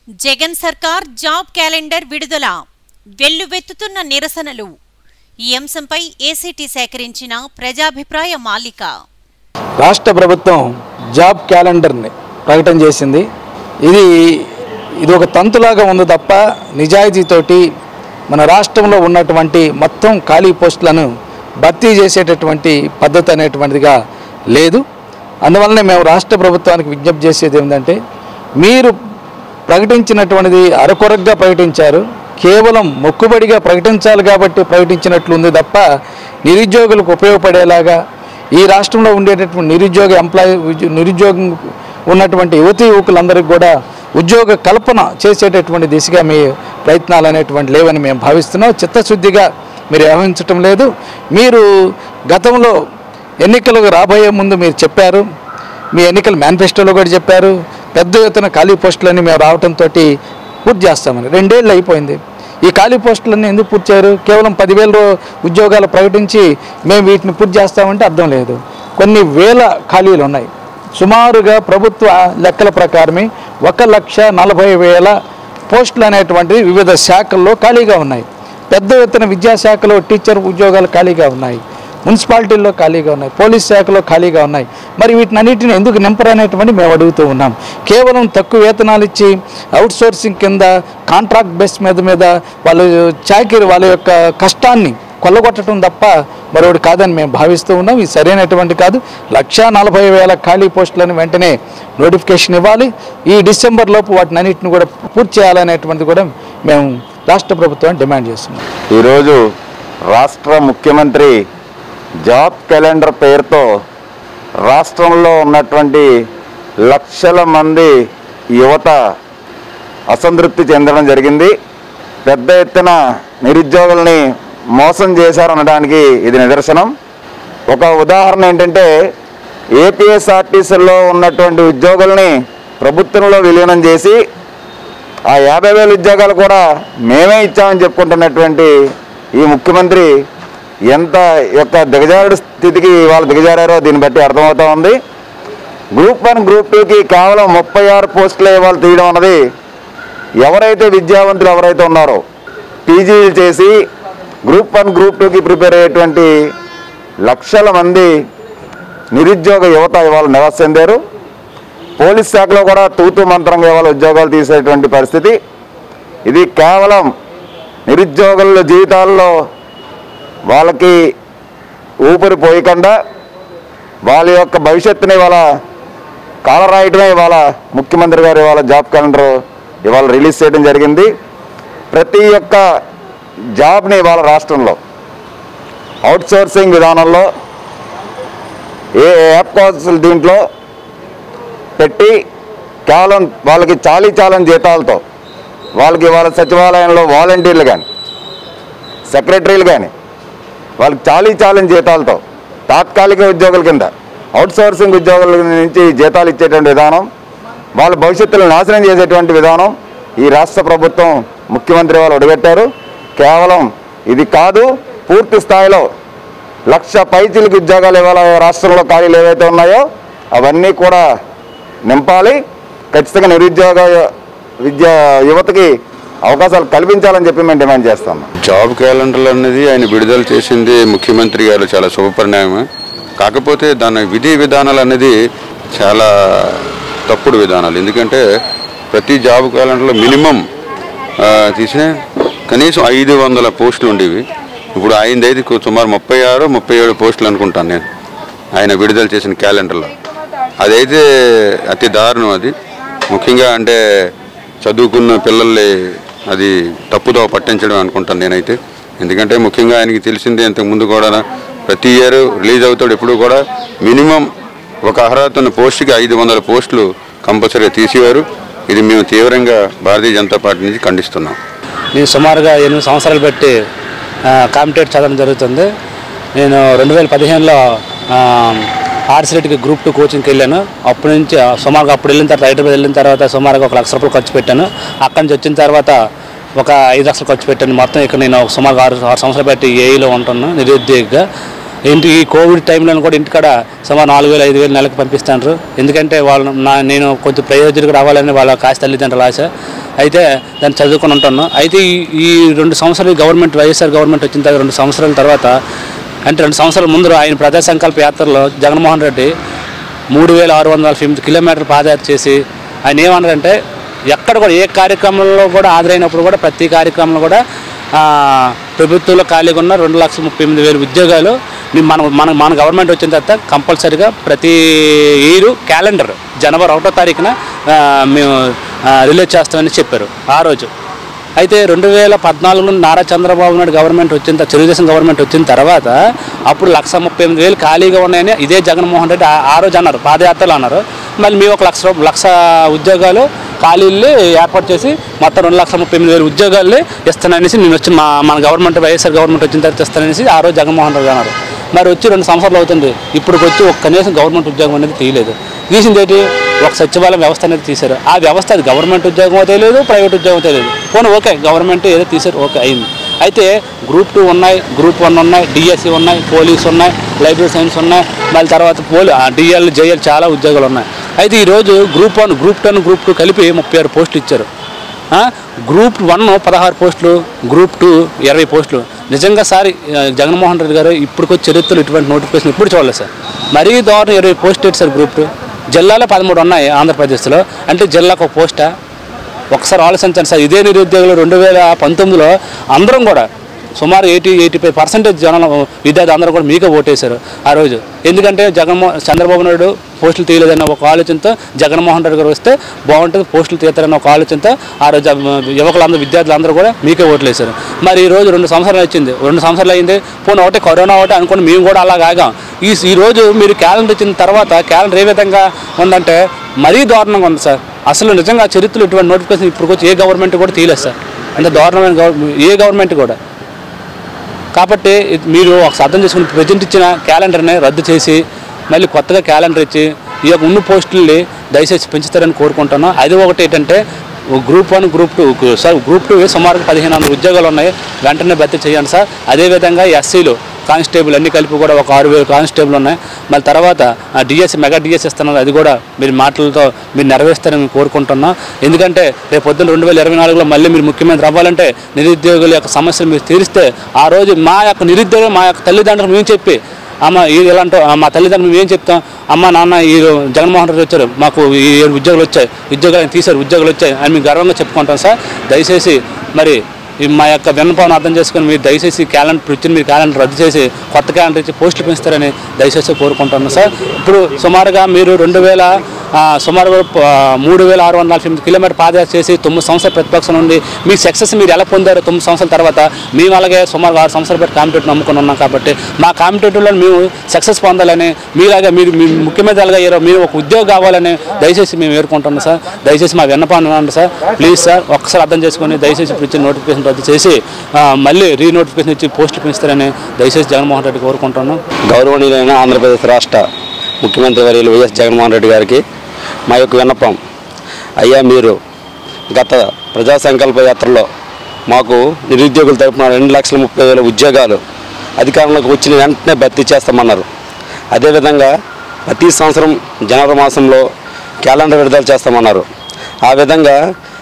జగన్ సర్కార్ job calendar విడుదల వెల్లువెత్తుతున్న నిరసనలు ఈ అంశంపై ఏసీటీ సేకరించిన ప్రజాభిప్రాయ మాలిక రాష్ట్ర ప్రభుత్వం జాబ్ క్యాలెండర్ని ప్రకటన చేసింది ఇది ఇది ఒక తంతులాగా ఉంది తప్ప నిజాయితీతోటి మన రాష్ట్రంలో ఉన్నటువంటి మొత్తం ఖాళీ పోస్టులను భర్తీ చేసేటటువంటి పద్ధతి అనేటువంటిదిగా లేదు అందువల్లనే మేము రాష్ట్ర ప్రభుత్వానికి విజ్ఞప్తి చేసేది ఏంటంటే మీరు ప్రకటించినటువంటిది అరకొరగ్గా ప్రకటించారు కేవలం మొక్కుబడిగా ప్రకటించాలి కాబట్టి ప్రకటించినట్లు ఉంది తప్ప నిరుద్యోగులకు ఉపయోగపడేలాగా ఈ రాష్ట్రంలో ఉండేటటువంటి నిరుద్యోగ ఎంప్లాయీ ఉద్యో- నిరుద్యోగం ఉన్నటువంటి యువతీ యువకులందరికీ కూడా ఉద్యోగ కల్పన చేసేటటువంటి దిశగా మీ ప్రయత్నాలు అనేటువంటి లేవని మేము భావిస్తున్నాం చిత్తశుద్ధిగా మీరు వ్యవహరించటం లేదు మీరు గతంలో ఎన్నికలకు రాబోయే ముందు మీరు చెప్పారు మీ ఎన్నికల మేనిఫెస్టోలో కూడా చెప్పారు పెద్ద ఎత్తున ఖాళీ పోస్టులన్నీ మేము రావడంతో పూర్తి చేస్తామని రెండేళ్ళు అయిపోయింది ఈ ఖాళీ పోస్టులన్నీ ఎందుకు పూర్తి చేయరు కేవలం పదివేల రో- ఉద్యోగాలు ప్రకటించి మేము వీటిని పూర్తి చేస్తామంటే అర్థం లేదు కొన్ని వేల ఖాళీలు ఉన్నాయి సుమారుగా ప్రభుత్వ లెక్కల ప్రకారమే ఒక లక్ష నలభై వేల పోస్టులు అనేటువంటివి వివిధ శాఖల్లో ఖాళీగా ఉన్నాయి పెద్ద ఎత్తున విద్యాశాఖలో టీచర్ ఉద్యోగాలు ఖాళీగా ఉన్నాయి మున్సిపాలిటీల్లో ఖాళీగా ఉన్నాయి పోలీస్ శాఖలో ఖాళీగా ఉన్నాయి మరి వీటిని అన్నిటిని ఎందుకు నింపరనేటువంటి మేము అడుగుతూ ఉన్నాం కేవలం తక్కువ వేతనాలు ఇచ్చి అవుట్ సోర్సింగ్ కింద కాంట్రాక్ట్ బేస్ మీద మీద వాళ్ళు చాకిరి వాళ్ళ యొక్క కష్టాన్ని కొల్లగొట్టడం తప్ప మరొకటి కాదని మేము భావిస్తూ ఉన్నాం ఇది సరైనటువంటి కాదు లక్షా నలభై వేల ఖాళీ పోస్టులను వెంటనే నోటిఫికేషన్ ఇవ్వాలి ఈ డిసెంబర్ లోపు వాటిని అన్నింటిని కూడా పూర్తి చేయాలనేటువంటిది కూడా మేము రాష్ట్ర ప్రభుత్వాన్ని డిమాండ్ చేస్తున్నాం ఈరోజు రాష్ట్ర ముఖ్యమంత్రి జాబ్ క్యాలెండర్ పేరుతో రాష్ట్రంలో ఉన్నటువంటి లక్షల మంది యువత అసంతృప్తి చెందడం జరిగింది పెద్ద ఎత్తున నిరుద్యోగుల్ని మోసం చేశారనడానికి ఇది నిదర్శనం ఒక ఉదాహరణ ఏంటంటే ఏపీఎస్ఆర్టీసీలో ఉన్నటువంటి ఉద్యోగుల్ని ప్రభుత్వంలో విలీనం చేసి ఆ యాభై వేల ఉద్యోగాలు కూడా మేమే ఇచ్చామని చెప్పుకుంటున్నటువంటి ఈ ముఖ్యమంత్రి ఎంత యొక్క దిగజారుడు స్థితికి వాళ్ళు దిగజారారో దీన్ని బట్టి అర్థమవుతా ఉంది గ్రూప్ వన్ గ్రూప్ టూకి కేవలం ముప్పై ఆరు పోస్టులు ఇవాళ తీయడం అన్నది ఎవరైతే విద్యావంతులు ఎవరైతే ఉన్నారో పీజీలు చేసి గ్రూప్ వన్ గ్రూప్ టూకి ప్రిపేర్ అయ్యేటువంటి లక్షల మంది నిరుద్యోగ యువత ఇవాళ నిరాశ చెందారు పోలీస్ శాఖలో కూడా తూతు మంత్రంగా ఇవాళ ఉద్యోగాలు తీసేటువంటి పరిస్థితి ఇది కేవలం నిరుద్యోగుల జీవితాల్లో వాళ్ళకి ఊపిరి పోయకుండా వాళ్ళ యొక్క భవిష్యత్తుని ఇవాళ కాలరాయటమే ఇవాళ ముఖ్యమంత్రి గారు ఇవాళ జాబ్ క్యాలెండర్ ఇవాళ రిలీజ్ చేయడం జరిగింది ప్రతి ఒక్క జాబ్ని ఇవాళ రాష్ట్రంలో అవుట్ సోర్సింగ్ విధానంలో ఏ యాప్ కాల్స్ దీంట్లో పెట్టి కేవలం వాళ్ళకి చాలీ చాలని జీతాలతో వాళ్ళకి వాళ్ళ సచివాలయంలో వాలంటీర్లు కానీ సెక్రటరీలు కానీ వాళ్ళకి చాలీ చాలని జీతాలతో తాత్కాలిక ఉద్యోగుల కింద అవుట్ సోర్సింగ్ ఉద్యోగుల నుంచి జీతాలు ఇచ్చేటువంటి విధానం వాళ్ళ భవిష్యత్తును నాశనం చేసేటువంటి విధానం ఈ రాష్ట్ర ప్రభుత్వం ముఖ్యమంత్రి వాళ్ళు అడుగట్టారు కేవలం ఇది కాదు పూర్తి స్థాయిలో లక్ష పైచిలకి ఉద్యోగాలు ఇవాళ రాష్ట్రంలో ఖాళీలు ఏవైతే ఉన్నాయో అవన్నీ కూడా నింపాలి ఖచ్చితంగా నిరుద్యోగ విద్య యువతకి అవకాశాలు కల్పించాలని చెప్పి మేము డిమాండ్ చేస్తాం జాబ్ క్యాలెండర్ అనేది ఆయన విడుదల చేసింది ముఖ్యమంత్రి గారు చాలా శుభపరిణామం కాకపోతే దాని విధి విధానాలు అనేది చాలా తప్పుడు విధానాలు ఎందుకంటే ప్రతి జాబ్ క్యాలెండర్లో మినిమం ఆ, తీసిన కనీసం ఐదు వందల పోస్టులు ఉండేవి ఇప్పుడు ఆయనది అయితే సుమారు ముప్పై ఆరు ముప్పై ఏడు పోస్టులు అనుకుంటాను నేను ఆయన విడుదల చేసిన క్యాలెండర్లో అదైతే అతి దారుణం అది ముఖ్యంగా అంటే చదువుకున్న పిల్లల్ని అది తప్పుదో పట్టించడం అనుకుంటాను నేనైతే ఎందుకంటే ముఖ్యంగా ఆయనకి తెలిసిందే ఇంతకు ముందు కూడా ప్రతి ఇయర్ రిలీజ్ అవుతాడు ఎప్పుడు కూడా మినిమం ఒక అర్హత ఉన్న పోస్ట్కి ఐదు వందల పోస్టులు కంపల్సరీగా తీసేవారు ఇది మేము తీవ్రంగా భారతీయ జనతా పార్టీ నుంచి ఖండిస్తున్నాం నేను సుమారుగా ఎనిమిది సంవత్సరాలు బట్టి కాంపిటేట్ చదవడం జరుగుతుంది నేను రెండు వేల పదిహేనులో ఆర్సిరెడ్డికి గ్రూప్ టూ కోచింగ్కి వెళ్ళాను అప్పటి నుంచి ఆ, సుమారుగా అప్పుడు వెళ్ళిన తర్వాత హైదరాబాద్ వెళ్ళిన తర్వాత సుమారుగా ఒక లక్ష రూపాయలు ఖర్చు పెట్టాను అక్కడి నుంచి వచ్చిన తర్వాత ఒక ఐదు లక్షలు ఖర్చు పెట్టాను మొత్తం ఇక్కడ నేను ఒక సుమారుగా ఆరు ఆరు సంవత్సరాలు బట్టి ఏఈలో ఉంటున్నాను నిరుద్యోగిగా ఇంటి ఈ కోవిడ్ టైంలో కూడా ఇంటికాడ సుమారు నాలుగు వేలు ఐదు వేలు నెలకు పంపిస్తాండ్రు ఎందుకంటే వాళ్ళు నా నేను కొంచెం ప్రయోజకుడు రావాలని వాళ్ళ కాస్త తల్లిదండ్రుల ఆశ అయితే దాన్ని చదువుకొని ఉంటాను అయితే ఈ ఈ రెండు సంవత్సరాలు ఈ గవర్నమెంట్ వైఎస్ఆర్ గవర్నమెంట్ వచ్చిన తర్వాత రెండు సంవత్సరాల తర్వాత అంటే రెండు సంవత్సరాల ముందు ఆయన ప్రజా సంకల్ప యాత్రలో జగన్మోహన్ రెడ్డి మూడు వేల ఆరు వందల నలభై ఎనిమిది కిలోమీటర్లు పాదయాత్ర చేసి ఆయన ఏమన్నారంటే ఎక్కడ కూడా ఏ కార్యక్రమంలో కూడా హాజరైనప్పుడు కూడా ప్రతి కార్యక్రమంలో కూడా ఆ, ప్రభుత్వంలో ఖాళీగా ఉన్న రెండు లక్షల ముప్పై ఎనిమిది వేల ఉద్యోగాలు ని- మన మన మన గవర్నమెంట్ వచ్చిన తర్వాత కంపల్సరీగా ప్రతి ఇయర్ క్యాలెండర్ జనవరి ఒకటో తారీఖున ఆ, మేము రిలీజ్ చేస్తామని చెప్పారు ఆ రోజు అయితే రెండు వేల పద్నాలుగులో నారా చంద్రబాబు నాయుడు గవర్నమెంట్ వచ్చిన తర్వాత తెలుగుదేశం గవర్నమెంట్ వచ్చిన తర్వాత అప్పుడు లక్ష ముప్పై ఎనిమిది వేలు ఖాళీగా ఉన్నాయని ఇదే జగన్మోహన్ రెడ్డి ఆ- ఆ రోజు అన్నారు పాదయాత్రలో అన్నారు మళ్ళీ మేము ఒక లక్ష రూప- లక్ష ఉద్యోగాలు ఖాళీలు ఏర్పాటు చేసి మొత్తం రెండు లక్షల ముప్పై ఎనిమిది వేలు ఉద్యోగాలు ఇస్తాననేసి నేను వచ్చి మా మన గవర్నమెంట్ వైఎస్ఆర్ గవర్నమెంట్ వచ్చిన తర్వాత ఇస్తాననేసి ఆ రోజు జగన్మోహన్ రెడ్డి అన్నారు మరి వచ్చి రెండు సంవత్సరాలు అవుతుంది ఇప్పుడు వచ్చి ఒక కనీసం గవర్నమెంట్ ఉద్యోగం అనేది తీయలేదు తీసింది ఏంటి ఒక సచివాలయం వ్యవస్థ అనేది తీశారు ఆ వ్యవస్థ అది గవర్నమెంట్ ఉద్యోగం తెలియదు ప్రైవేట్ ఉద్యోగం తెలియదు పోనీ ఓకే గవర్నమెంట్ ఏదో తీశారు ఓకే అయింది అయితే గ్రూప్ టూ ఉన్నాయి గ్రూప్ వన్ ఉన్నాయి డిఎస్సి ఉన్నాయి పోలీస్ ఉన్నాయి లైబ్రరీ సైన్స్ ఉన్నాయి మళ్ళీ తర్వాత పోలీ డిఎల్ జేఎల్ చాలా ఉద్యోగాలు ఉన్నాయి అయితే ఈరోజు group one group ten group two కలిపి ముప్పై ఆరు పోస్టులు ఇచ్చారు ఆ, గ్రూప్ వన్ పదహారు పోస్టులు గ్రూప్ టూ ఇరవై పోస్టులు నిజంగా సార్ ఆ, జగన్మోహన్ రెడ్డి గారు ఇప్పటికొచ్చి చరిత్రలో ఇటువంటి నోటిఫికేషన్ ఇప్పుడు చూడలేదు సార్ మరీ దారుణం ఇరవై పోస్ట్ సార్ గ్రూప్ టూ జిల్లాలో పదమూడు ఉన్నాయి ఆంధ్రప్రదేశ్లో అంటే జిల్లాకు ఒక పోస్టా ఒకసారి ఆలోచించండి సార్ ఇదే నిరుద్యోగులు రెండు వేల పంతొమ్మిదిలో అందరం కూడా సుమారు ఎయిటీ ఎయిటీ ఫైవ్ పర్సెంటేజ్ జనం విద్యార్థి అందరూ కూడా మీకే ఓటేశారు ఆ రోజు ఎందుకంటే జగన్మోహన్ చంద్రబాబు నాయుడు పోస్టులు తీయలేదన్న ఒక ఆలోచనతో జగన్మోహన్ రెడ్డి గారు వస్తే బాగుంటుంది పోస్టులు తీస్తారన్న ఒక ఆలోచనతో ఆ రోజు ఆ యువకులందరూ విద్యార్థులందరూ కూడా మీకే ఓట్లు వేశారు మరి ఈ రోజు రెండు సంవత్సరాలు వచ్చింది రెండు సంవత్సరాలు అయింది పోనీ ఒకటే కరోనా ఒకటే అనుకుని మేము కూడా అలాగ ఆగాం ఈ ఈ రోజు మీరు క్యాలెండర్ ఇచ్చిన తర్వాత క్యాలెండర్ ఏ విధంగా ఉందంటే మరీ దారుణంగా ఉంది సార్ అసలు నిజంగా చరిత్రలో ఇటువంటి నోటిఫికేషన్ ఇప్పుడు వచ్చి ఏ గవర్నమెంట్ కూడా తీయలేదు సార్ అంత దారుణమైన గవర్నమెంట్ ఏ గవర్నమెంట్ కూడా కాబట్టి ఇది మీరు ఒక అర్థం చేసుకుని ప్రజెంట్ ఇచ్చిన క్యాలెండర్ని రద్దు చేసి మళ్ళీ కొత్తగా క్యాలెండర్ ఇచ్చి ఈ యొక్క ఉన్న పోస్టుల్ని దయచేసి పెంచుతారని కోరుకుంటాను అది ఒకటి ఏంటంటే group one group two sir group two సుమారు పదిహేను వందల ఉద్యోగాలు ఉన్నాయి వెంటనే భర్తీ చేయండి సార్ అదేవిధంగా ఎస్సీలు కానిస్టేబుల్ అన్ని కలిపి కూడా ఒక ఆరు వేలు కానిస్టేబుల్ ఉన్నాయి మళ్ళీ తర్వాత డిఎస్ మెగా డిఎస్ ఇస్తున్నారు అది కూడా మీరు మాటలతో మీరు నెరవేరుస్తారని మేము కోరుకుంటున్నాం ఎందుకంటే రేపు పొద్దున్న రెండు వేల ఇరవై నాలుగులో మళ్ళీ మీరు ముఖ్యమంత్రి అవ్వాలంటే నిరుద్యోగుల యొక్క సమస్యలు మీరు తీరిస్తే ఆ రోజు మా యొక్క నిరుద్యోగులు మా యొక్క తల్లిదండ్రులు మేము చెప్పి అమ్మ ఈ ఇలాంటి మా తల్లిదండ్రులు మేము ఏం చెప్తాం అమ్మ నాన్న ఈ జగన్మోహన్ రెడ్డి వచ్చారు మాకు ఈ ఏడు ఉద్యోగాలు వచ్చాయి ఉద్యోగాలు తీశారు ఉద్యోగాలు వచ్చాయి అని మేము గర్వంగా చెప్పుకుంటాం సార్ దయచేసి మరి ఈ మా యొక్క విన్నపం అర్థం చేసుకొని మీరు దయచేసి క్యాలెండర్ ఇచ్చిన మీరు క్యాలెండర్ రద్దు చేసి కొత్త క్యాలెండర్ ఇచ్చి పోస్టులు పెంచుతారని దయచేసి కోరుకుంటున్నాను సార్ ఇప్పుడు సుమారుగా మీరు రెండు వేల ఆ, సుమారు ఆ, మూడు వేల ఆరు వందల నలభై ఎనిమిది కిలోమీటర్ పాదయాత్ర చేసి తొమ్మిది సంవత్సరాల ప్రతిపక్షం నుండి మీ సక్సెస్ మీరు ఎలా పొందారో తొమ్మిది సంవత్సరాల తర్వాత మేము అలాగే సుమారు ఆరు సంవత్సరాల పెట్టి కాంపిటేటివ్ నమ్ముకొని ఉన్నాం కాబట్టి మా కాంపిటేటివ్లో మేము సక్సెస్ పొందాలని మీలాగా మీరు మీ ముఖ్యమంత్రులుగా అయ్యారో మీరు ఒక ఉద్యోగం కావాలని దయచేసి మేము వేరుకుంటున్నాం సార్ దయచేసి మా విన్నపాన్ని వినండి సార్ ప్లీజ్ సార్ ఒక్కసారి అర్థం చేసుకొని దయచేసి ఇప్పుడు ఇచ్చిన నోటిఫికేషన్ రద్దు చేసి ఆ, మళ్ళీ రీ నోటిఫికేషన్ ఇచ్చి పోస్టులు పెంచుతారని దయచేసి జగన్మోహన్ రెడ్డి కోరుకుంటున్నాను గౌరవనీయులైన ఆంధ్రప్రదేశ్ రాష్ట్ర ముఖ్యమంత్రి వర్యులు వైఎస్ జగన్మోహన్ రెడ్డి గారికి మా యొక్క విన్నపం అయ్యా మీరు గత ప్రజా సంకల్ప యాత్రలో మాకు నిరుద్యోగుల తరపున రెండు లక్షల ముప్పై వేల ఉద్యోగాలు అధికారంలోకి వచ్చిన వెంటనే భర్తీ చేస్తామన్నారు అదేవిధంగా ప్రతి సంవత్సరం జనవరి మాసంలో క్యాలెండర్ విడుదల చేస్తామన్నారు ఆ విధంగా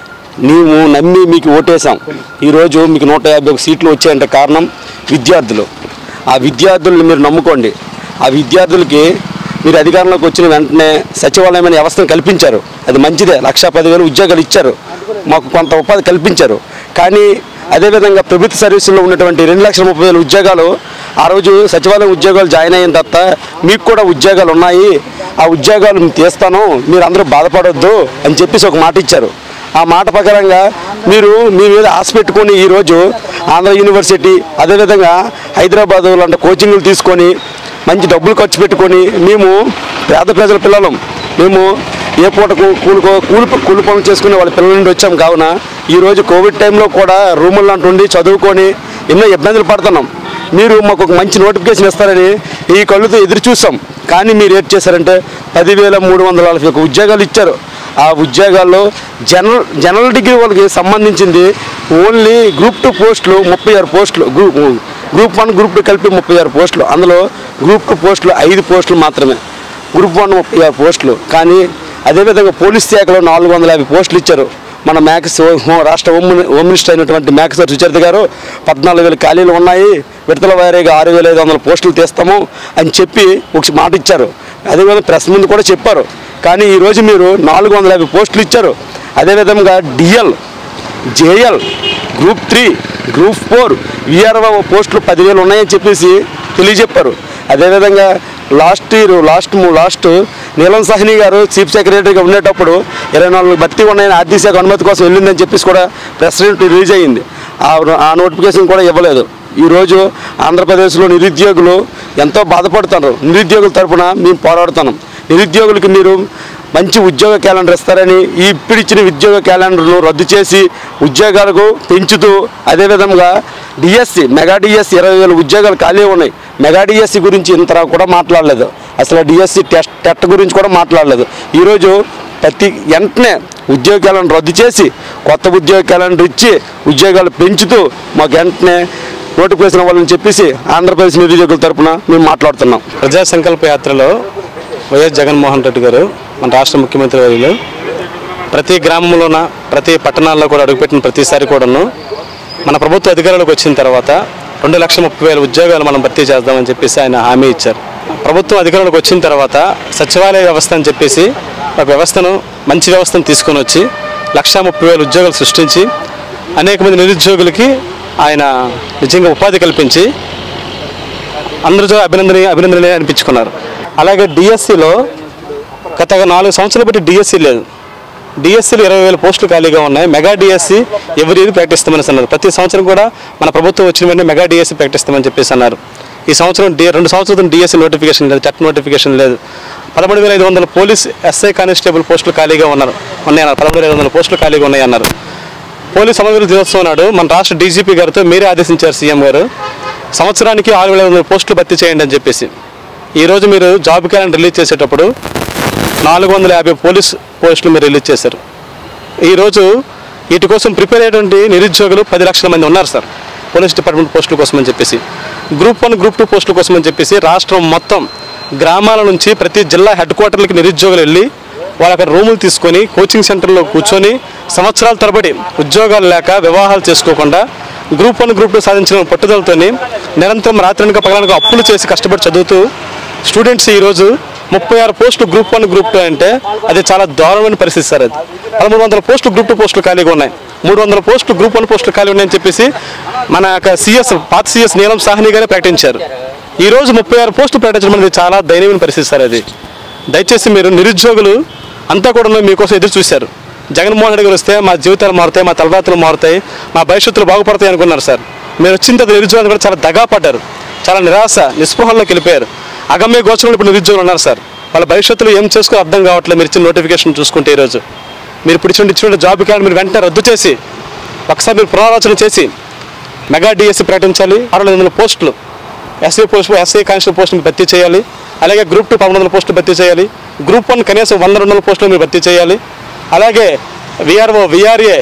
నీవు నమ్మి మీకు ఓటేశాం ఈరోజు మీకు నూట యాభై ఒక సీట్లు వచ్చాయంటే కారణం విద్యార్థులు ఆ విద్యార్థులను మీరు నమ్ముకోండి ఆ విద్యార్థులకి మీరు అధికారంలోకి వచ్చిన వెంటనే సచివాలయమైన వ్యవస్థను కల్పించారు అది మంచిదే లక్షా పదివేలు ఉద్యోగాలు ఇచ్చారు మాకు కొంత ఉపాధి కల్పించారు కానీ అదేవిధంగా ప్రభుత్వ సర్వీసుల్లో ఉన్నటువంటి రెండు లక్షల ముప్పై వేల ఉద్యోగాలు ఆ రోజు సచివాలయం ఉద్యోగాలు జాయిన్ అయిన తర్వాత మీకు కూడా ఉద్యోగాలు ఉన్నాయి ఆ ఉద్యోగాలు మేము తీస్తాను మీరు అందరూ బాధపడొద్దు అని చెప్పేసి ఒక మాట ఇచ్చారు ఆ మాట ప్రకారంగా మీరు మీ మీద ఆశ పెట్టుకొని ఈరోజు ఆంధ్ర యూనివర్సిటీ అదేవిధంగా హైదరాబాద్ లాంటి కోచింగ్లు తీసుకొని మంచి డబ్బులు ఖర్చు పెట్టుకొని మేము పేద ప్రజల పిల్లలం మేము ఏ పూటకు కూలుకో కూలి కూలి పనులు చేసుకునే వాళ్ళ పిల్లల నుండి వచ్చాం కావున ఈరోజు కోవిడ్ టైంలో కూడా రూములు లాంటి ఉండి చదువుకొని ఎన్నో ఇబ్బందులు పడుతున్నాం మీరు మాకు ఒక మంచి నోటిఫికేషన్ ఇస్తారని ఈ కళ్ళుతో ఎదురు చూసాం కానీ మీరు ఏం చేశారంటే పదివేల మూడు వందల నలభై ఒక ఉద్యోగాలు ఇచ్చారు ఆ ఉద్యోగాల్లో జనరల్ జనరల్ డిగ్రీ వాళ్ళకి సంబంధించింది ఓన్లీ గ్రూప్ టూ పోస్టులు ముప్పై ఆరు పోస్టులు group group one group two కలిపి ముప్పై ఆరు పోస్టులు అందులో గ్రూప్ టూ పోస్టులు ఐదు పోస్టులు మాత్రమే గ్రూప్ వన్ ముప్పై ఆరు పోస్టులు కానీ అదేవిధంగా పోలీస్ శాఖలో నాలుగు వందల యాభై పోస్టులు ఇచ్చారు మన మ్యాక్స్ హోం- రాష్ట్ర హోమ్ మిని- హోమ్ మినిస్టర్ అయినటువంటి మ్యాక్స్ సుచరిత గారు పద్నాలుగు వేల ఖాళీలు ఉన్నాయి విడతల వారీగా ఆరు వేల ఐదు వందల పోస్టులు తీస్తాము అని చెప్పి ఒక మాట ఇచ్చారు అదేవిధంగా ప్రెస్ ముందు కూడా చెప్పారు కానీ ఈరోజు మీరు నాలుగు వందల యాభై పోస్టులు ఇచ్చారు అదేవిధంగా DL JL group three group four VRO పోస్టులు పదివేలు ఉన్నాయని చెప్పేసి తెలియజెప్పారు అదేవిధంగా లాస్ట్ ఇయర్ లాస్ట్ ము- లాస్ట్ నీలం సాహ్ని గారు చీఫ్ సెక్రటరీగా ఉండేటప్పుడు ఇరవై నాలుగు భర్తీ ఉన్నాయని ఆర్థిక శాఖ అనుమతి కోసం వెళ్ళిందని చెప్పేసి కూడా ప్రెసిడెంట్ రిలీజ్ అయ్యింది ఆ ఆ నోటిఫికేషన్ కూడా ఇవ్వలేదు ఈరోజు ఆంధ్రప్రదేశ్లో నిరుద్యోగులు ఎంతో బాధపడుతున్నారు నిరుద్యోగుల తరపున మేము పోరాడుతున్నాం నిరుద్యోగులకి మీరు మంచి ఉద్యోగ క్యాలెండర్ ఇస్తారని ఈ ఇప్పుడు ఇచ్చిన ఉద్యోగ క్యాలెండర్ను రద్దు చేసి ఉద్యోగాలకు పెంచుతూ అదేవిధంగా డిఎస్సి మెగా డిఎస్సి ఇరవై వేల ఉద్యోగాలు ఖాళీ ఉన్నాయి మెగా డిఎస్సి గురించి ఇంత కూడా మాట్లాడలేదు అసలు డిఎస్సి టెస్ట్ టెట్ గురించి కూడా మాట్లాడలేదు ఈరోజు ప్రతి వెంటనే ఉద్యోగ క్యాలెండర్ రద్దు చేసి కొత్త ఉద్యోగ క్యాలెండర్ ఇచ్చి ఉద్యోగాలు పెంచుతూ మాకు వెంటనే నోటిఫికేషన్ ఇవ్వాలని చెప్పేసి ఆంధ్రప్రదేశ్ నిరుద్యోగుల తరపున మేము మాట్లాడుతున్నాం ప్రజా సంకల్ప యాత్రలో వైఎస్ జగన్మోహన్ రెడ్డి గారు మన రాష్ట్ర ముఖ్యమంత్రి వర్యులు ప్రతి గ్రామంలోన ప్రతి పట్టణాల్లో కూడా అడుగుపెట్టిన ప్రతిసారి కూడాను మన ప్రభుత్వ అధికారులకు వచ్చిన తర్వాత రెండు లక్షల ముప్పై వేల ఉద్యోగాలు మనం భర్తీ చేద్దామని చెప్పేసి ఆయన హామీ ఇచ్చారు ప్రభుత్వం అధికారులకు వచ్చిన తర్వాత సచివాలయ వ్యవస్థ అని చెప్పేసి ఒక వ్యవస్థను మంచి వ్యవస్థను తీసుకొని వచ్చి లక్షా ముప్పై వేల ఉద్యోగాలు సృష్టించి అనేక మంది నిరుద్యోగులకి ఆయన నిజంగా ఉపాధి కల్పించి అందరితో అభినందన అభినందనలే అనిపించుకున్నారు అలాగే డిఎస్సిలో గత నాలుగు సంవత్సరాలు బట్టి డిఎస్సి లేదు డిఎస్సీలు ఇరవై వేల పోస్టులు ఖాళీగా ఉన్నాయి మెగా డిఎస్సి ఎవరి ఇయర్ ప్రకటిస్తామని అన్నారు ప్రతి సంవత్సరం కూడా మన ప్రభుత్వం వచ్చిన వెంటనే మెగా డిఎస్సి ప్రకటిస్తామని చెప్పేసి అన్నారు ఈ సంవత్సరం డి రెండు సంవత్సరం డిఎస్సి నోటిఫికేషన్ లేదు టెట్ నోటిఫికేషన్ లేదు పదమూడు వేల ఐదు వందల పోలీస్ ఎస్ఐ కానిస్టేబుల్ పోస్టులు ఖాళీగా ఉన్నారు ఉన్నాయన్నారు పదమూడు వేల ఐదు వందల పోస్టులు ఖాళీగా ఉన్నాయి అన్నారు పోలీస్ సమగ్ర దినోత్సవం నాడు మన రాష్ట్ర డీజీపీ గారితో మీరే ఆదేశించారు సీఎం గారు సంవత్సరానికి ఆరు వేల ఐదు వందల పోస్టులు భర్తీ చేయండి అని చెప్పేసి ఈరోజు మీరు జాబ్ క్యాలెండర్ రిలీజ్ చేసేటప్పుడు నాలుగు వందల యాభై పోలీస్ పోస్టులు మీరు రిలీజ్ చేశారు ఈరోజు వీటి కోసం ప్రిపేర్ అయ్యేటువంటి నిరుద్యోగులు పది లక్షల మంది ఉన్నారు సార్ పోలీస్ డిపార్ట్మెంట్ పోస్టుల కోసం అని చెప్పేసి గ్రూప్ వన్ గ్రూప్ టూ పోస్టుల కోసం అని చెప్పేసి రాష్ట్రం మొత్తం గ్రామాల నుంచి ప్రతి జిల్లా హెడ్ క్వార్టర్లకి నిరుద్యోగులు వెళ్ళి వాళ్ళ అక్కడ రూములు తీసుకొని కోచింగ్ సెంటర్లో కూర్చొని సంవత్సరాల తరబడి ఉద్యోగాలు లేక వివాహాలు చేసుకోకుండా గ్రూప్ వన్ గ్రూప్ టూ సాధించిన పట్టుదలతోని నిరంతరం రాత్రనక పగలనక అప్పులు చేసి కష్టపడి చదువుతూ స్టూడెంట్స్ ఈరోజు ముప్పై ఆరు పోస్టులు గ్రూప్ వన్ గ్రూప్ టూ అంటే అది చాలా దారుణమైన పరిస్థితి సార్ అది పదమూడు వందల పోస్టులు గ్రూప్ టూ పోస్టులు ఖాళీగా ఉన్నాయి మూడు వందల పోస్టులు గ్రూప్ వన్ పోస్టులు ఖాళీ ఉన్నాయని చెప్పేసి మన యొక్క సిఎస్ పాత సిఎస్ నీలం సాహ్ని గారే ప్రకటించారు ఈ రోజు ముప్పై ఆరు పోస్టులు ప్రకటించడం అనేది చాలా దయనీయమైన పరిస్థితి సార్ అది దయచేసి మీరు నిరుద్యోగులు అంతా కూడా మీకోసం ఎదురు చూశారు జగన్మోహన్ రెడ్డి గారు వస్తే మా జీవితాలు మారుతాయి మా తలరాత్రులు మారుతాయి మా భవిష్యత్తులు బాగుపడతాయి అనుకున్నారు సార్ మీరు వచ్చిన తర్వాత నిరుద్యోగులు కూడా చాలా దగా పడ్డారు చాలా నిరాశ నిస్పృహల్లోకి వెళ్ళిపోయారు అగమ్య గోచరంలో ఇప్పుడు నిరుద్యోగులు ఉన్నారు సార్ వాళ్ళ భవిష్యత్తులో ఏం చేసుకో అర్థం కావట్లేదు మీరు ఇచ్చిన నోటిఫికేషన్ చూసుకుంటే ఈరోజు మీరు ఇప్పుడు ఇచ్చిన ఇచ్చిన జాబ్ కార్డు మీరు వెంటనే రద్దు చేసి ఒకసారి మీరు పునరాలోచన చేసి మెగా డిఎస్సి ప్రకటించాలి ఆరు వందల పోస్టులు ఎస్ఐ పోస్ట్ ఎస్ఐ కానిస్టేబుల్ పోస్టులు భర్తీ చేయాలి అలాగే గ్రూప్ టూ పదమూడు వందల పోస్టులు భర్తీ చేయాలి గ్రూప్ వన్ కనీసం వంద రెండు వందల పోస్టులు మీరు భర్తీ చేయాలి అలాగే విఆర్ఓ విఆర్ఏ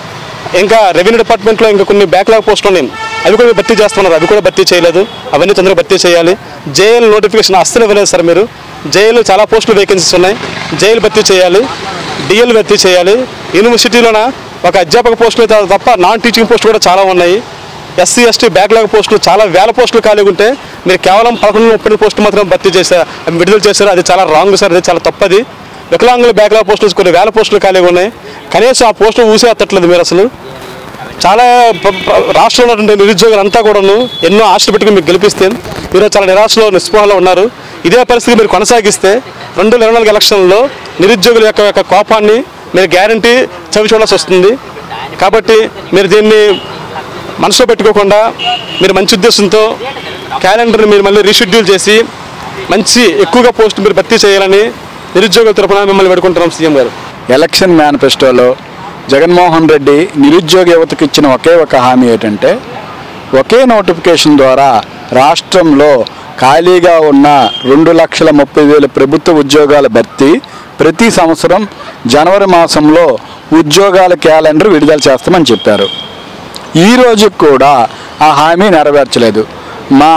ఇంకా రెవెన్యూ డిపార్ట్మెంట్లో ఇంకా కొన్ని బ్యాక్లాగ్ పోస్టులు ఉన్నాయి అవి కూడా మీరు భర్తీ చేస్తున్నారు అవి కూడా భర్తీ చేయలేదు అవన్నీ తొందరగా భర్తీ చేయాలి జేఎల్ నోటిఫికేషన్ అస్సలు ఇవ్వలేదు సార్ మీరు జేఎల్ చాలా పోస్టులు వేకెన్సీస్ ఉన్నాయి జేఎల్ భర్తీ చేయాలి డిఎల్ భర్తీ చేయాలి యూనివర్సిటీలోన ఒక అధ్యాపక పోస్టులు త- తప్ప నాన్ టీచింగ్ పోస్టులు కూడా చాలా ఉన్నాయి ఎస్సీ ఎస్టీ బ్యాక్లాగ్ పోస్టులు చాలా వేల పోస్టులు ఖాళీ ఉంటే మీరు కేవలం పదకొండు ముప్పై పోస్టులు మాత్రం భర్తీ చేశారు విడుదల చేశారు అది చాలా రాంగ్ సార్ అది చాలా తప్పది వికలాంగుల బ్యాక్లాగ్ పోస్టులు కొన్ని వేల పోస్టులు ఖాళీగా ఉన్నాయి కనీసం ఆ పోస్టులు ఊసే ఎత్తట్లేదు మీరు అసలు చాలా ప్ర- ప్ర- రాష్ట్రంలో ఉన్నటువంటి నిరుద్యోగులు అంతా కూడాను ఎన్నో ఆశలు పెట్టుకుని మీకు గెలిపిస్తే ఈరోజు చాలా నిరాశలో నిస్పృహలో ఉన్నారు ఇదే పరిస్థితి మీరు కొనసాగిస్తే రెండు వేల ఇరవై నాలుగు ఎలక్షన్లో నిరుద్యోగుల యొక్క యొక్క కోపాన్ని మీరు గ్యారంటీ చవి చూడాల్సి వస్తుంది కాబట్టి మీరు దీన్ని మనసులో పెట్టుకోకుండా మీరు మంచి ఉద్దేశంతో క్యాలెండర్ని మీరు మళ్ళీ రీషెడ్యూల్ చేసి మంచి ఎక్కువగా పోస్ట్ మీరు భర్తీ చేయాలని నిరుద్యోగుల తరపున మిమ్మల్ని పెట్టుకుంటున్నాం సీఎం గారు ఎలక్షన్ మేనిఫెస్టోలో జగన్మోహన్ రెడ్డి నిరుద్యోగ యువతకు ఇచ్చిన ఒకే ఒక హామీ ఏంటంటే ఒకే నోటిఫికేషన్ ద్వారా రాష్ట్రంలో ఖాళీగా ఉన్న రెండు లక్షల ముప్పై వేల ప్రభుత్వ ఉద్యోగాల భర్తీ ప్రతి సంవత్సరం జనవరి మాసంలో ఉద్యోగాల క్యాలెండర్ విడుదల చేస్తామని చెప్పారు ఈ రోజు కూడా ఆ హామీ నెరవేర్చలేదు మా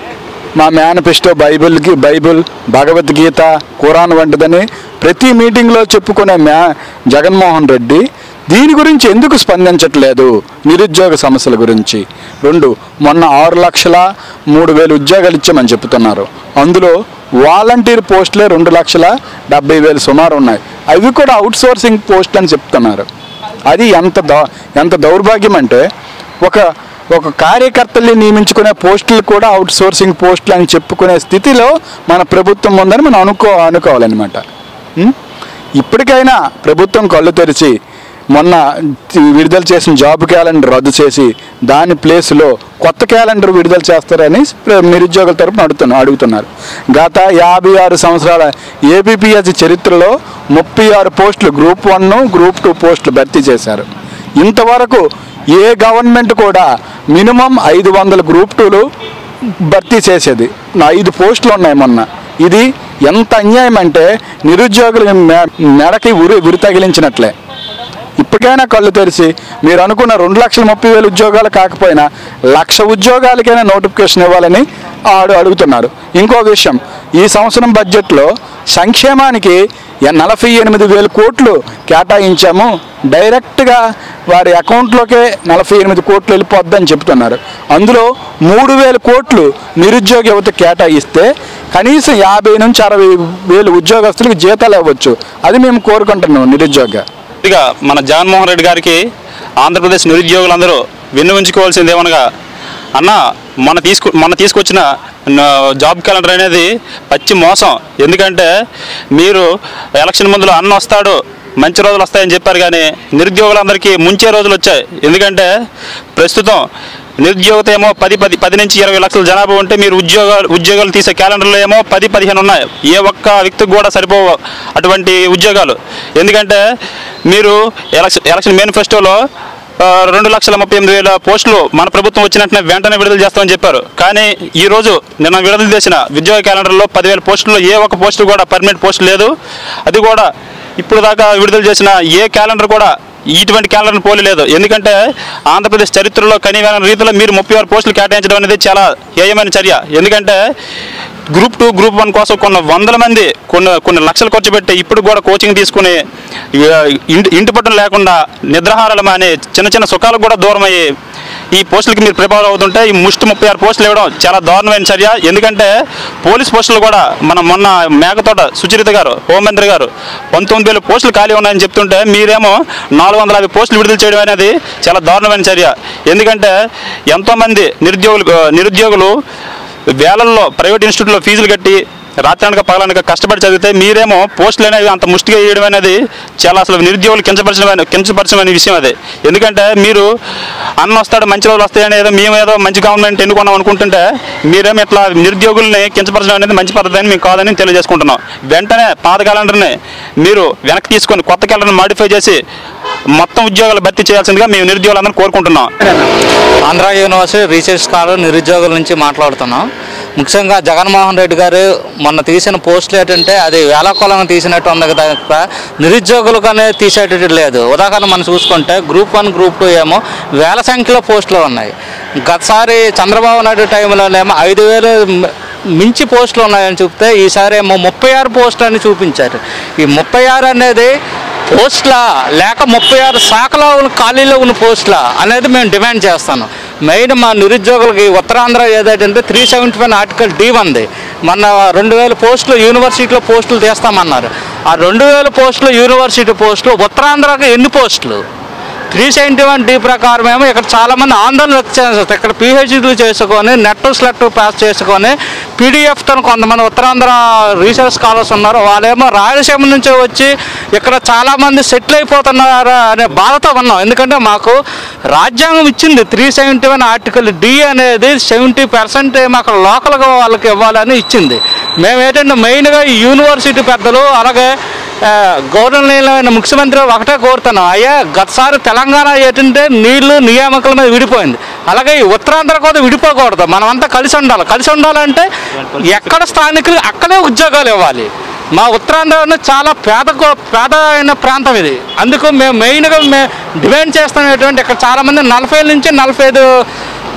మా మేనిఫెస్టో బైబిల్కి బైబిల్ భగవద్గీత ఖురాన్ వంటిదని ప్రతి మీటింగ్లో చెప్పుకునే మ్యా జగన్మోహన్ రెడ్డి దీని గురించి ఎందుకు స్పందించట్లేదు నిరుద్యోగ సమస్యల గురించి రెండు మొన్న ఆరు లక్షల మూడు వేలు ఉద్యోగాలు ఇచ్చామని చెప్తున్నారు అందులో వాలంటీర్ పోస్టులే రెండు లక్షల డెబ్బై వేలు సుమారు ఉన్నాయి అవి కూడా అవుట్ సోర్సింగ్ పోస్ట్ అని చెప్తున్నారు అది ఎంత దౌ ఎంత దౌర్భాగ్యం అంటే ఒక ఒక కార్యకర్తల్ని నియమించుకునే పోస్టులు కూడా అవుట్ సోర్సింగ్ పోస్టులు అని చెప్పుకునే స్థితిలో మన ప్రభుత్వం ఉందని మనం అనుకో అనుకోవాలన్నమాట ఉం? ఇప్పటికైనా ప్రభుత్వం కళ్ళు తెరిచి మొన్న విడుదల చేసిన జాబ్ క్యాలెండర్ రద్దు చేసి దాని ప్లేస్లో కొత్త క్యాలెండర్ విడుదల చేస్తారని ప్ర- నిరుద్యోగుల తరపున అడుగుతున్నారు అడుగుతున్నారు గత యాభై ఆరు సంవత్సరాల ఏబిపిఎస్ చరిత్రలో ముప్పై ఆరు పోస్టులు గ్రూప్ వన్ గ్రూప్ టూ పోస్టులు భర్తీ చేశారు ఇంతవరకు ఏ గవర్నమెంట్ కూడా మినిమం ఐదు వందల గ్రూప్ టూలు భర్తీ చేసేది నా ఐదు పోస్టులు ఉన్నాయి మొన్న ఇది ఎంత అన్యాయం అంటే నిరుద్యోగులు మె- మెడకి ఉరి ఉరి తగిలించినట్లే ఇప్పటికైనా కళ్ళు తెరిచి మీరు అనుకున్న రెండు లక్షల ముప్పై వేల ఉద్యోగాలు కాకపోయినా లక్ష ఉద్యోగాలకైనా నోటిఫికేషన్ ఇవ్వాలని ఆడు అడుగుతున్నారు ఇంకో విషయం ఈ సంవత్సరం బడ్జెట్లో సంక్షేమానికి ఎ- నలభై ఎనిమిది వేల కోట్లు కేటాయించాము డైరెక్ట్గా వారి అకౌంట్లోకే నలభై ఎనిమిది కోట్లు వెళ్ళిపోద్దని చెప్తున్నారు అందులో మూడు వేల కోట్లు నిరుద్యోగ యువత కేటాయిస్తే కనీసం యాభై నుంచి అరవై వేలు ఉద్యోగస్తులకు జీతాలు ఇవ్వచ్చు అది మేము కోరుకుంటున్నాం నిరుద్యోగ ఇక మన జగన్మోహన్ రెడ్డి గారికి ఆంధ్రప్రదేశ్ నిరుద్యోగులందరూ వెన్ను ఉంచుకోవాల్సింది ఏమనగా అన్న మన తీసుకు మన తీసుకొచ్చిన న- జాబ్ క్యాలెండర్ అనేది పచ్చి మోసం ఎందుకంటే మీరు ఎలక్షన్ ముందులో అన్న వస్తాడు మంచి రోజులు వస్తాయని చెప్పారు కానీ నిరుద్యోగులందరికీ ముంచే రోజులు వచ్చాయి ఎందుకంటే ప్రస్తుతం నిరుద్యోగత ఏమో పది పది పది నుంచి ఇరవై లక్షల జనాభా ఉంటే మీరు ఉద్యోగాలు ఉద్యోగాలు తీసే క్యాలెండర్లో ఏమో పది పదిహేను ఉన్నాయి ఏ ఒక్క వ్యక్తికి కూడా సరిపోవు అటువంటి ఉద్యోగాలు ఎందుకంటే మీరు ఎలక్షన్ ఎలక్షన్ మేనిఫెస్టోలో ఆ, రెండు లక్షల ముప్పై ఎనిమిది వేల పోస్టులు మన ప్రభుత్వం వచ్చినట్టునే వెంటనే విడుదల చేస్తామని చెప్పారు కానీ ఈ రోజు నిన్న విడుదల చేసిన ఉద్యోగ క్యాలెండర్లో పదివేల పోస్టుల్లో ఏ ఒక్క పోస్టు కూడా పర్మనెంట్ పోస్ట్ లేదు అది కూడా ఇప్పుడు దాకా విడుదల చేసిన ఏ క్యాలెండర్ కూడా ఇటువంటి క్యాలెండర్ పోలేదు ఎందుకంటే ఆంధ్రప్రదేశ్ చరిత్రలో కనీవైన రీతిలో మీరు ముప్పై ఆరు పోస్టులు కేటాయించడం అనేది చాలా హేయమైన చర్య ఎందుకంటే గ్రూప్ టూ గ్రూప్ వన్ కోసం కొన్ని వందల మంది కొన్ని కొన్ని లక్షలు ఖర్చు పెట్టి ఇప్పుడు కూడా కోచింగ్ తీసుకుని ఆ, ఇంటి ఇంటి పట్టున లేకుండా నిద్రాహారాలు మాని చిన్న చిన్న సుఖాలకు కూడా దూరం అయ్యి ఈ పోస్టులకి మీరు ప్రిపేర్ అవుతుంటే ఈ ముష్టి ముప్పై ఆరు పోస్టులు ఇవ్వడం చాలా దారుణమైన చర్య ఎందుకంటే పోలీస్ పోస్టులు కూడా మన మొన్న మేకతోట సుచరిత గారు హోంమంత్రి గారు పంతొమ్మిది వేల పోస్టులు ఖాళీ ఉన్నాయని చెప్తుంటే మీరేమో నాలుగు వందల యాభై పోస్టులు విడుదల చేయడం అనేది చాలా దారుణమైన చర్య ఎందుకంటే ఎంతోమంది నిరుద్యోగులు నిరుద్యోగులు వేలల్లో ప్రైవేట్ ఇన్స్టిట్యూట్లో ఫీజులు కట్టి రాత్రానికి పగలనక కష్టపడి చదివితే మీరేమో పోస్టులు అనేవి అంత ముష్టిగా వేయడం అనేది చాలా అసలు నిరుద్యోగులు కించపరచడం కించపరచమైన విషయం అది ఎందుకంటే మీరు అన్న వస్తాడు మంచి రోజులు వస్తాయని ఏదో మేము ఏదో మంచి గవర్నమెంట్ ఎన్నుకున్నాం అనుకుంటుంటే మీరేమో ఇట్లా నిరుద్యోగుల్ని కించపరచడం అనేది మంచి పద్ధతి అని మేము కాదని తెలియజేసుకుంటున్నాం వెంటనే పాత క్యాలెండర్ని మీరు వెనక్కి తీసుకొని కొత్త క్యాలెండర్ మాడిఫై చేసి మొత్తం ఉద్యోగాలు భర్తీ చేయాల్సిందిగా మేము నిరుద్యోగులందరూ కోరుకుంటున్నాం ఆంధ్ర యూనివర్సిటీ రీసెర్చ్ స్కాలర్ నిరుద్యోగుల నుంచి మాట్లాడుతున్నాం ముఖ్యంగా జగన్మోహన్ రెడ్డి గారు మొన్న తీసిన పోస్టులు ఏంటంటే అది వేలకొలంగా తీసినట్టు ఉంది తప్ప నిరుద్యోగులుగానే తీసేటట్టు లేదు ఉదాహరణ మనం చూసుకుంటే గ్రూప్ వన్ గ్రూప్ టూ ఏమో వేల సంఖ్యలో పోస్టులు ఉన్నాయి గతసారి చంద్రబాబు నాయుడు టైంలోనేమో ఐదు వేలు మి- మించి పోస్టులు ఉన్నాయని చెప్తే ఈసారి ఏమో ముప్పై ఆరు పోస్టులు అని చూపించారు ఈ ముప్పై ఆరు అనేది పోస్టులా లేక ముప్పై ఆరు శాఖలో ఉన్న ఖాళీలో ఉన్న పోస్టులా అనేది మేము డిమాండ్ చేస్తాను మెయిన్ మా నిరుద్యోగులకి ఉత్తరాంధ్ర ఏదైతే three seventy five article D ఉంది మన రెండు వేల పోస్టులు యూనివర్సిటీలో పోస్టులు తీస్తామన్నారు ఆ రెండు వేల పోస్టులు యూనివర్సిటీ పోస్టులు ఉత్తరాంధ్రకి ఎన్ని పోస్టులు త్రీ సెవెంటీ వన్ డి ప్రకారం ఏమో ఇక్కడ చాలామంది ఆందోళన వ్యక్తం చేస్తారు ఇక్కడ పిహెచ్డీలు చేసుకొని నెట్ స్లెట్ పాస్ చేసుకొని పీడిఎఫ్తో కొంతమంది ఉత్తరాంధ్ర రీసెర్చ్ స్కాలర్స్ ఉన్నారు వాళ్ళేమో రాయలసీమ నుంచి వచ్చి ఇక్కడ చాలామంది సెటిల్ అయిపోతున్నారు అనే బాధతో ఉన్నాం ఎందుకంటే మాకు రాజ్యాంగం ఇచ్చింది three seventy one article D అనేది సెవెంటీ పర్సెంట్ మాకు లోకల్గా వాళ్ళకి ఇవ్వాలని ఇచ్చింది మేము ఏంటంటే మెయిన్గా ఈ యూనివర్సిటీ పెద్దలు అలాగే ఆ, గౌరవనీయులైన ముఖ్యమంత్రి ఒకటే కోరుతున్నాం అయ్యా గతసారి తెలంగాణ ఏంటంటే నీళ్లు నియామకాల మీద విడిపోయింది అలాగే ఈ ఉత్తరాంధ్ర కూడా విడిపోకూడదు మనమంతా కలిసి ఉండాలి కలిసి ఉండాలంటే ఎక్కడ స్థానికులు అక్కడే ఉద్యోగాలు ఇవ్వాలి మా ఉత్తరాంధ్ర అనేది చాలా పేద కో- పేద అయిన ప్రాంతం ఇది అందుకు మేము మెయిన్గా మేము డిమాండ్ చేస్తాం ఏంటంటే ఇక్కడ చాలామంది నలభై నుంచి నలభై ఐదు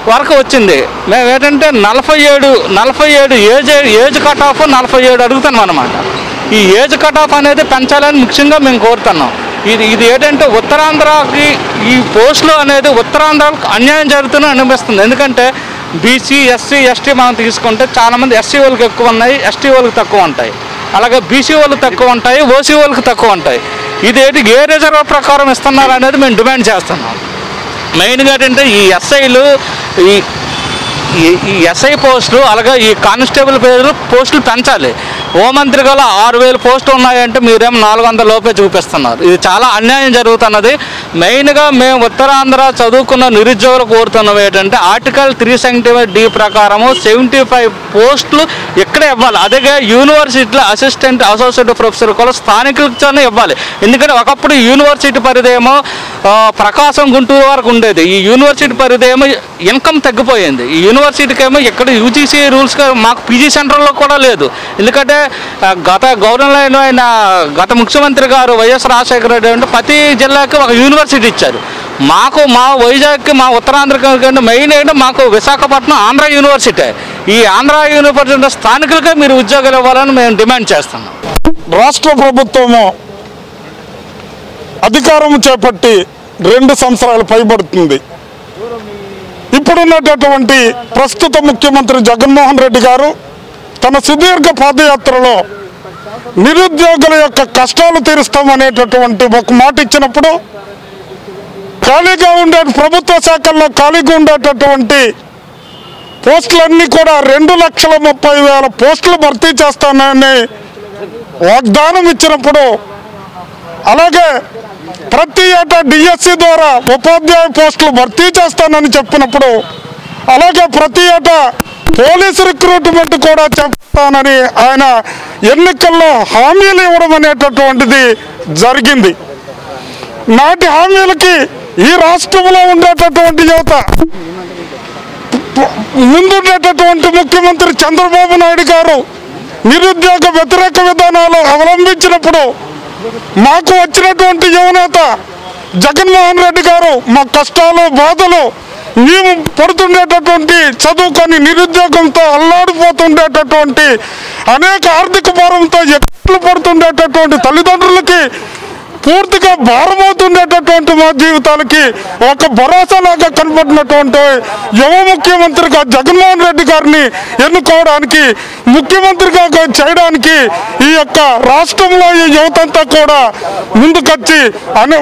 వరకు వచ్చింది మేము ఏంటంటే నలభై ఏడు నలభై ఏడు ఏజ్ ఏజ్ కట్ ఆఫ్ నలభై ఏడు అడుగుతున్నాం అనమాట ఈ ఏజ్ కట్ ఆఫ్ అనేది పెంచాలని ముఖ్యంగా మేము కోరుతున్నాం ఇది ఇది ఏంటంటే ఉత్తరాంధ్రకి ఈ పోస్టులు అనేది ఉత్తరాంధ్రకు అన్యాయం జరుగుతుందని అనిపిస్తుంది ఎందుకంటే బీసీ ఎస్సీ ఎస్టీ మనం తీసుకుంటే చాలామంది ఎస్సీ వాళ్ళకి ఎక్కువ ఉన్నాయి ఎస్టీ వాళ్ళకి తక్కువ ఉంటాయి అలాగే బీసీ వాళ్ళకి తక్కువ ఉంటాయి ఓసీ వాళ్ళకి తక్కువ ఉంటాయి ఇది ఏంటి ఏ రిజర్వ్ ప్రకారం ఇస్తున్నారు అనేది మేము డిమాండ్ చేస్తున్నాం మెయిన్గా ఏంటంటే ఈ ఎస్ఐలు ఈ ఈ- ఈ ఎస్ఐ పోస్టులు అలాగే ఈ కానిస్టేబుల్ పేరు పోస్టులు పెంచాలి హోంమంత్రి గల ఆరు వేలు పోస్టులు ఉన్నాయంటే మీరేం నాలుగు వందల లోపే చూపిస్తున్నారు ఇది చాలా అన్యాయం జరుగుతున్నది మెయిన్గా మేము ఉత్తరాంధ్ర చదువుకున్న నిరుద్యోగులు కోరుతున్నవి ఏంటంటే ఆర్టికల్ త్రీ సెవెంటీ డి ప్రకారము సెవెంటీ ఫైవ్ పోస్టులు ఇక్కడే ఇవ్వాలి అదే యూనివర్సిటీలో అసిస్టెంట్ అసోసియేట్ ప్రొఫెసర్ కూడా స్థానికులతోనే ఇవ్వాలి ఎందుకంటే ఒకప్పుడు యూనివర్సిటీ పరిధేమో ఆ, ప్రకాశం గుంటూరు వరకు ఉండేది ఈ యూనివర్సిటీ పరిధేమో ఇన్కమ్ తగ్గిపోయింది ఈ యూనివర్సిటీకి ఏమో ఇక్కడ యూజీసీ రూల్స్ మాకు పీజీ సెంటర్లో కూడా లేదు ఎందుకంటే ఆ, గత గవర్నర్ అయిన గత ముఖ్యమంత్రి గారు వైఎస్ రాజశేఖర రెడ్డి అంటే ప్రతి జిల్లాకి ఒక యూనివర్సిటీ ఇచ్చారు మాకు మా వైజాగ్కి మా ఉత్తరాంధ్రకి మెయిన్ ఏంటంటే మాకు విశాఖపట్నం ఆంధ్ర యూనివర్సిటీ ఈ ఆంధ్ర యూనివర్సిటీ స్థానికులకే మీరు ఉద్యోగాలు ఇవ్వాలని మేము డిమాండ్ చేస్తున్నాం రాష్ట్ర ప్రభుత్వము అధికారం చేపట్టి రెండు సంవత్సరాలు పైబడుతుంది ఇప్పుడున్నటువంటి ప్రస్తుత ముఖ్యమంత్రి జగన్మోహన్ రెడ్డి గారు తన సుదీర్ఘ పాదయాత్రలో నిరుద్యోగుల యొక్క కష్టాలు తీరుస్తామనేటటువంటి ఒక మాట ఇచ్చినప్పుడు ఖాళీగా ఉండే ప్రభుత్వ శాఖల్లో ఖాళీగా ఉండేటటువంటి పోస్టులన్నీ కూడా రెండు లక్షల ముప్పై వేల పోస్టులు భర్తీ చేస్తానని వాగ్దానం ఇచ్చినప్పుడు అలాగే ప్రతి ఏటా డిఎస్సి ద్వారా ఉపాధ్యాయ పోస్టులు భర్తీ చేస్తానని చెప్పినప్పుడు అలాగే ప్రతి ఏటా పోలీసు రిక్రూట్మెంట్ కూడా చెప్తానని ఆయన ఎన్నికల్లో హామీలు ఇవ్వడం అనేటటువంటిది జరిగింది నాటి హామీలకి ఈ రాష్ట్రంలో ఉండేటటువంటి యువత ముందుండేటటువంటి ముఖ్యమంత్రి చంద్రబాబు నాయుడు గారు నిరుద్యోగ వ్యతిరేక విధానాలు అవలంబించినప్పుడు మాకు వచ్చినటువంటి యువనేత జగన్మోహన్ రెడ్డి గారు మా కష్టాలు బాధలు మేము పడుతుండేటటువంటి చదువుకొని నిరుద్యోగంతో అల్లాడిపోతుండేటటువంటి అనేక ఆర్థిక భారంతో ఎట్లు పడుతుండేటటువంటి తల్లిదండ్రులకి పూర్తిగా భారమవుతుండేటటువంటి మా జీవితాలకి ఒక భరోసాలాగా కనబడినటువంటి యువ ముఖ్యమంత్రిగా జగన్మోహన్ రెడ్డి గారిని ఎన్నుకోవడానికి ముఖ్యమంత్రిగా చేయడానికి ఈ యొక్క రాష్ట్రంలో ఈ యువతంతా కూడా ముందుకొచ్చి అనే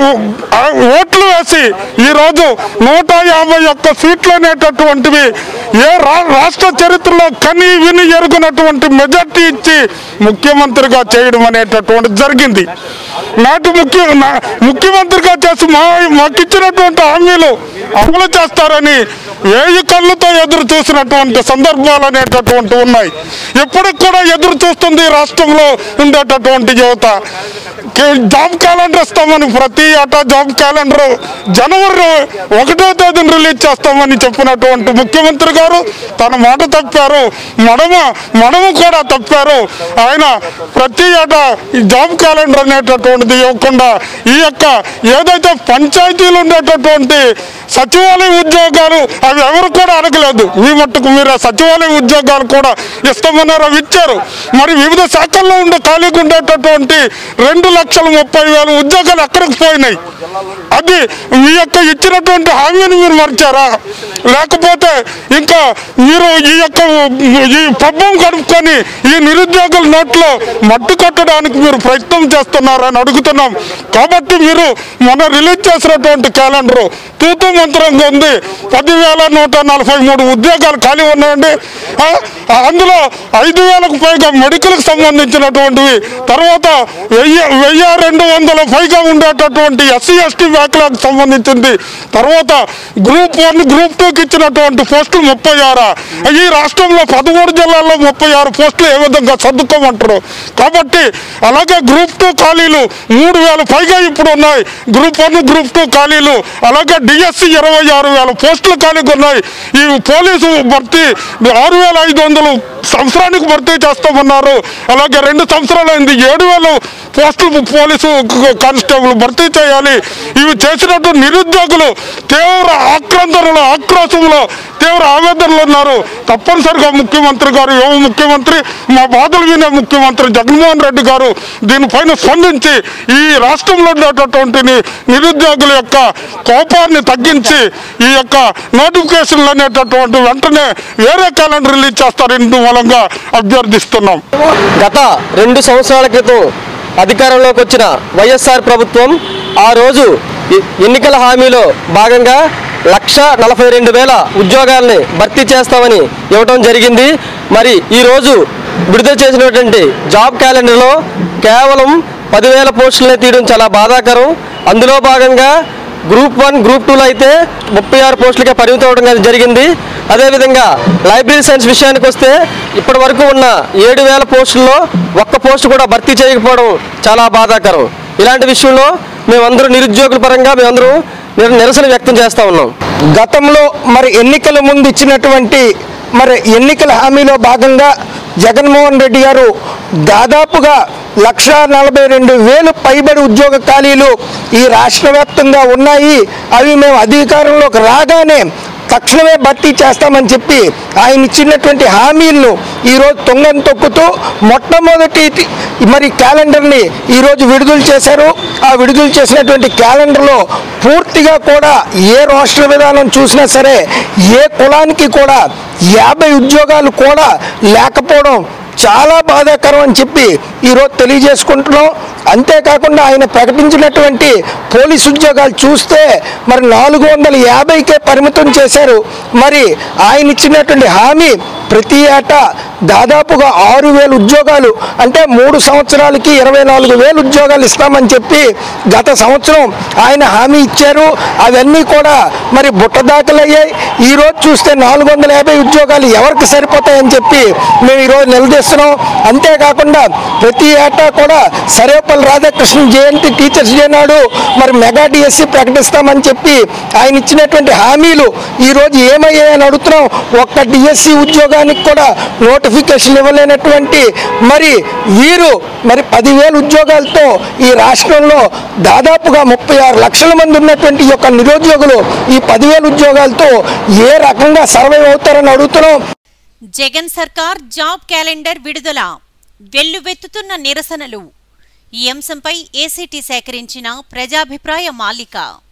ఓట్లు వేసి ఈరోజు నూట యాభై ఒక్క సీట్లు అనేటటువంటివి ఏ రా రాష్ట్ర చరిత్రలో కని విని ఎరుగునటువంటి మెజార్టీ ఇచ్చి ముఖ్యమంత్రిగా చేయడం అనేటటువంటిది జరిగింది నాటి ముఖ్య నా- ముఖ్యమంత్రిగా చేసి మా మాకు ఇచ్చినటువంటి హామీలు అమలు చేస్తారని వేయి కళ్ళతో ఎదురు చూసినటువంటి సందర్భాలు అనేటటువంటి ఉన్నాయి ఎప్పటికి కూడా ఎదురు చూస్తుంది ఈ రాష్ట్రంలో ఉండేటటువంటి యువత కే- జాబ్ క్యాలెండర్ ఇస్తామని ప్రతి ఏటా జాబ్ క్యాలెండర్ జనవరి ఒకటో తేదీన రిలీజ్ చేస్తామని చెప్పినటువంటి ముఖ్యమంత్రి గారు తన మాట తప్పారు మడమ మడమ కూడా తప్పారు ఆయన ప్రతి ఏటా ఈ జాబ్ క్యాలెండర్ అనేటటువంటిది ఇవ్వకుండా ఈ యొక్క ఏదైతే పంచాయతీలు ఉండేటటువంటి సచివాలయ ఉద్యోగాలు అవి ఎవరు కూడా అడగలేదు మీ మట్టుకు మీరు ఆ సచివాలయ ఉద్యోగాలు కూడా ఇస్తామన్నారు అవి ఇచ్చారు మరి వివిధ శాఖల్లో ఉండే ఖాళీగా ఉండేటటువంటి రెండు లక్షల ముప్పై వేల ఉద్యోగాలు ఎక్కడికి పోయినాయి అది మీ యొక్క ఇచ్చినటువంటి హామీని మీరు మర్చారా లేకపోతే ఇంకా మీరు ఈ యొక్క ఈ పబ్బం గడుపుకొని ఈ నిరుద్యోగుల నోట్లో మట్టు కట్టడానికి మీరు ప్రయత్నం చేస్తున్నారని అడుగుతున్నాం కాబట్టి మీరు మొన్న రిలీజ్ చేసినటువంటి క్యాలెండర్ తూతు మంత్రంగా ఉంది పదివేల నూట నలభై మూడు ఉద్యోగాలు ఖాళీ ఉన్నాయండి ఆ, అందులో ఐదు వేలకు పైగా మెడికల్కి సంబంధించినటువంటివి తర్వాత వెయ్యి వెయ్యి రెండు వందల పైగా ఉండేటటువంటి ఎస్సీ ఎస్టీ బ్యాక్లాగ్ సంబంధించింది తర్వాత గ్రూప్ వన్ గ్రూప్ టూకి ఇచ్చినటువంటి పోస్టులు ముప్పై ఆరు ఈ రాష్ట్రంలో పదమూడు జిల్లాల్లో ముప్పై ఆరు పోస్టులు ఏ విధంగా సర్దుకోమంటారు కాబట్టి అలాగే గ్రూప్ టూ ఖాళీలు మూడు వేల పైగా ఇప్పుడు ఉన్నాయి గ్రూప్ వన్ గ్రూప్ టూ ఖాళీలు అలాగే డిఎస్సి ఇరవై ఆరు వేల పోస్టులు ఖాళీగా ఉన్నాయి ఈ పోలీసు భర్తీ ఆరు వేల ఐదు వందలు సంవత్సరానికి భర్తీ చేస్తామన్నారు అలాగే రెండు సంవత్సరాలు అయింది ఏడు వేలు పోస్టులు పోలీసు కానిస్టేబుల్ భర్తీ చేయాలి ఇవి చేసినట్టు నిరుద్యోగులు తీవ్ర ఆక్రందనలో ఆక్రోశంలో తీవ్ర ఆవేదనలో ఉన్నారు తప్పనిసరిగా ముఖ్యమంత్రి గారు యువ ముఖ్యమంత్రి మా బాధలు వినే ముఖ్యమంత్రి జగన్మోహన్ రెడ్డి గారు దీనిపైన స్పందించి ఈ రాష్ట్రంలో ఉండేటటువంటి ని- నిరుద్యోగుల యొక్క కోపాన్ని తగ్గించి ఈ యొక్క నోటిఫికేషన్లు అనేటటువంటి వెంటనే వేరే క్యాలెండర్ రిలీజ్ చేస్తారని మూలంగా అభ్యర్థిస్తున్నాం గత రెండు సంవత్సరాల క్రితం అధికారంలోకి వచ్చిన వైఎస్ఆర్ ప్రభుత్వం ఆ రోజు ఎ- ఎన్నికల హామీలో భాగంగా లక్ష నలభై రెండు వేల ఉద్యోగాల్ని భర్తీ చేస్తామని ఇవ్వటం జరిగింది మరి ఈరోజు విడుదల చేసినటువంటి జాబ్ క్యాలెండర్లో కేవలం పదివేల పోస్టులనే తీయడం చాలా బాధాకరం అందులో భాగంగా గ్రూప్ వన్ గ్రూప్ టూలో అయితే ముప్పై ఆరు పోస్టులకే పరిమితం అవడం జరిగింది అదేవిధంగా లైబ్రరీ సైన్స్ విషయానికి వస్తే ఇప్పటి వరకు ఉన్న ఏడు వేల పోస్టుల్లో ఒక్క పోస్టు కూడా భర్తీ చేయకపోవడం చాలా బాధాకరం ఇలాంటి విషయంలో మేమందరూ నిరుద్యోగుల పరంగా మేమందరూ నిర- నిరసన వ్యక్తం చేస్తూ ఉన్నాం గతంలో మరి ఎన్నికల ముందు ఇచ్చినటువంటి మరి ఎన్నికల హామీలో భాగంగా జగన్మోహన్ రెడ్డి గారు దాదాపుగా లక్ష నలభై రెండు వేలు పైబడి ఉద్యోగ ఖాళీలు ఈ రాష్ట్ర వ్యాప్తంగా ఉన్నాయి అవి మేము అధికారంలోకి రాగానే తక్షణమే భర్తీ చేస్తామని చెప్పి ఆయన ఇచ్చినటువంటి హామీలను ఈరోజు తొంగని తొక్కుతూ మొట్టమొదటి మరి క్యాలెండర్ని ఈరోజు విడుదల చేశారు ఆ విడుదల చేసినటువంటి క్యాలెండర్లో పూర్తిగా కూడా ఏ రాష్ట్ర విధానం చూసినా సరే ఏ కులానికి కూడా యాభై ఉద్యోగాలు కూడా లేకపోవడం చాలా బాధాకరం అని చెప్పి ఈరోజు తెలియజేసుకుంటున్నాం అంతేకాకుండా ఆయన ప్రకటించినటువంటి పోలీసు ఉద్యోగాలు చూస్తే మరి నాలుగు వందల యాభైకే పరిమితం చేశారు మరి ఆయన ఇచ్చినటువంటి హామీ ప్రతి ఏటా దాదాపుగా ఆరు వేల ఉద్యోగాలు అంటే మూడు సంవత్సరాలకి ఇరవై నాలుగు వేలు ఉద్యోగాలు ఇస్తామని చెప్పి గత సంవత్సరం ఆయన హామీ ఇచ్చారు అవన్నీ కూడా మరి బుట్టదాఖలయ్యాయి ఈరోజు చూస్తే నాలుగు వందల యాభై ఉద్యోగాలు ఎవరికి సరిపోతాయని చెప్పి మేము ఈరోజు నిలదీస్తున్నాం అంతేకాకుండా ప్రతి ఏటా కూడా సరేపల్లి రాధాకృష్ణ జయంతి టీచర్స్ డే నాడు మరి మెగా డిఎస్సి ప్రకటిస్తామని చెప్పి ఆయన ఇచ్చినటువంటి హామీలు ఈరోజు ఏమయ్యాయని అడుగుతున్నాం ఒక్క డిఎస్సి ఉద్యోగానికి కూడా నోటిఫికేషన్ ఇవ్వలేనటువంటి మరి వీరు మరి పదివేల ఉద్యోగాలతో ఈ రాష్ట్రంలో దాదాపుగా ముప్పై ఆరు లక్షల మంది ఉన్నటువంటి ఈ యొక్క నిరుద్యోగులు ఈ పదివేల ఉద్యోగాలతో ఏ రకంగా సర్వైవ్ అవుతారని అడుగుతున్నాం జగన్ సర్కార్ జాబ్ క్యాలెండర్ విడుదల వెల్లువెత్తుతున్న నిరసనలు ఈ అంశంపై ఏసీటీ సేకరించిన ప్రజాభిప్రాయ మాలిక